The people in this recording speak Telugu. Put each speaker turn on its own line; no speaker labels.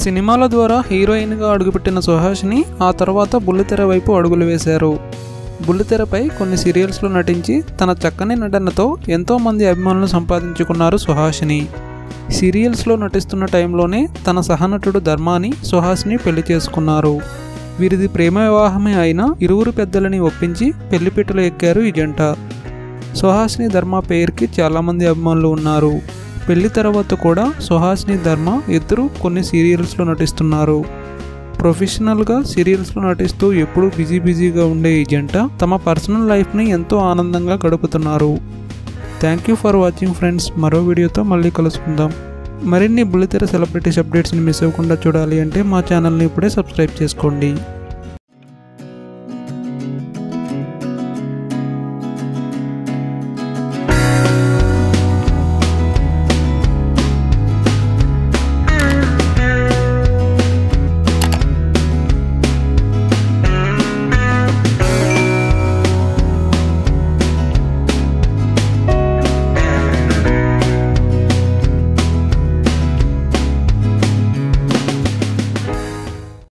సినిమాల ద్వారా హీరోయిన్గా అడుగుపెట్టిన సుహాసిని ఆ తర్వాత బుల్లితెర వైపు అడుగులు వేశారు బుల్లితెరపై కొన్ని సీరియల్స్లో నటించి తన చక్కని నటనతో ఎంతోమంది అభిమానులు సంపాదించుకున్నారు సుహాసిని సీరియల్స్లో నటిస్తున్న టైంలోనే తన సహనటుడు ధర్మాని సుహాసిని పెళ్లి చేసుకున్నారు వీరిది ప్రేమ వివాహమే అయినా ఇరువురు పెద్దలని ఒప్పించి పెళ్లిపీటలు ఎక్కారు ఈ జంట సుహాసిని ధర్మ పేరుకి చాలామంది అభిమానులు ఉన్నారు పెళ్లి తర్వాత కూడా సుహాసిని ధర్మ ఇద్దరు కొన్ని సీరియల్స్లో నటిస్తున్నారు ప్రొఫెషనల్గా సీరియల్స్లో నటిస్తూ ఎప్పుడూ బిజీ బిజీగా ఉండే ఈ జంట తమ పర్సనల్ లైఫ్ని ఎంతో ఆనందంగా గడుపుతున్నారు thank you for watching friends మరో వీడియోతో మళ్ళీ కలుసుకుందాం మరిన్ని బుల్లితెర సెలబ్రిటీస్ అప్డేట్స్ని మిస్ అవ్వకుండా చూడాలి అంటే మా ఛానల్ని ఇప్పుడే సబ్స్క్రైబ్ చేసుకోండి